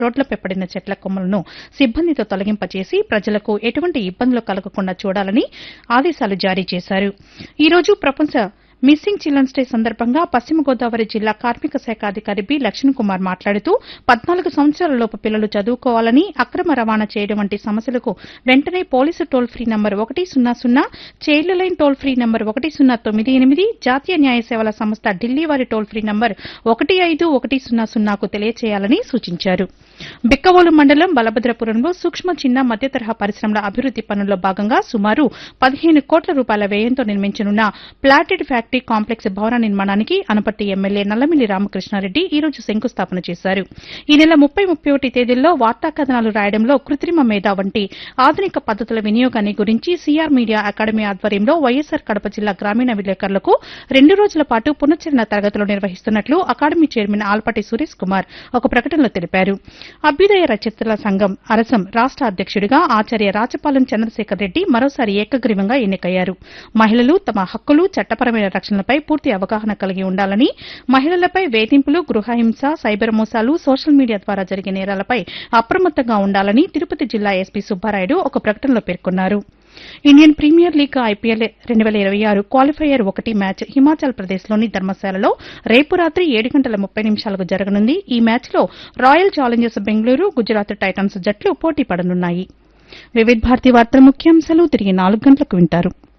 రోడ్లపై పడిన చెట్ల కొమ్మలను సిబ్బందితో తొలగింపచేసి ప్రజలకు ఎటువంటి ఇబ్బందులు కలగకుండా చూడాలని ఆదేశాలు జారీ చేశారు ఈ రోజు ప్రపంచ మిస్సింగ్ చిల్డ్రన్స్ డే సందర్భంగా పశ్చిమ గోదావరి జిల్లా కార్మిక శాఖ అధికారి బి లక్ష్మణ్ కుమార్ మాట్లాడుతూ పద్నాలుగు సంవత్సరాలలోపు పిల్లలు చదువుకోవాలని అక్రమ రవాణా చేయడం వంటి సమస్యలకు వెంటనే పోలీసు టోల్ ఫ్రీ నంబర్ ఒకటి సున్నా సున్నా child line toll free number ఒకటి సున్నా తొమ్మిది ఎనిమిది జాతీయ న్యాయ సేవల సంస్థ ఢిల్లీ వారి టోల్ ఫ్రీ నంబర్ ఒకటి ఐదు ఒకటి సున్నా సున్నాకు తెలియచేయాలని సూచించారు బిక్కవోలు మండలం బలభద్రపురంలో సూక్ష్మ చిన్న మధ్య తరహా పరిశ్రమల అభివృద్ది పనుల్లో భాగంగా సుమారు పదిహేను కోట్ల రూపాయల వ్యయంతో నిర్మించనున్న ప్లాటెడ్ ఫ్యాక్టరీ కాంప్లెక్స్ భవన నిర్మాణానికి అనపర్తి ఎమ్మెల్యే నల్లమిల్లి రామకృష్ణారెడ్డి ఈ రోజు శంకుస్థాపన చేశారు ఈ నెల ముప్పై ముప్పై ఒకటి తేదీల్లో వార్తా కథనాలు రాయడంలో కృత్రిమ మేధ వంటి ఆధునిక పద్దతుల వినియోగాన్ని గురించి సీఆర్ మీడియా అకాడమీ ఆధ్వర్యంలో వైఎస్సార్ కడప జిల్లా గ్రామీణ విలేకరులకు రెండు రోజుల పాటు పునశ్చరణ తరగతులు నిర్వహిస్తున్నట్లు అకాడమీ చైర్మన్ ఆల్పాటి సురేష్ కుమార్ ఒక ప్రకటనలో తెలిపారు అభ్యుదయ రచయితల సంఘం అరసం రాష్ట అధ్యక్షుడిగా ఆచార్య రాచపాలెం చంద్రశేఖర్ రెడ్డి మరోసారి ఏకగ్రీవంగా ఎన్నికయ్యారు మహిళలు తమ హక్కులు చట్టపరమైన రక్షణలపై పూర్తి అవగాహన కలిగి ఉండాలని మహిళలపై వేధింపులు గృహహింస సైబర్ మోసాలు సోషల్ మీడియా ద్వారా జరిగే నేరాలపై అప్రమత్తంగా ఉండాలని తిరుపతి జిల్లా ఎస్పీ సుబ్బారాయుడు ఒక ప్రకటనలో పేర్కొన్నారు ఇండియన్ ప్రీమియర్ లీగ్ ఐపీఎల్ రెండు వేల ఇరవై ఆరు క్వాలిఫైయర్ ఒకటి మ్యాచ్ హిమాచల్ ప్రదేశ్లోని ధర్మశాలలో రేపు రాత్రి ఏడు గంటల ముప్పై నిమిషాలకు జరగనుంది ఈ మ్యాచ్లో Royal Challengers Bengaluru Gujarat Titans జట్లు పోటీ పడనున్నాయి వివిధ భారతి వార్తల ముఖ్యాంశాలు తిరిగి నాలుగు గంటలకు వింటారు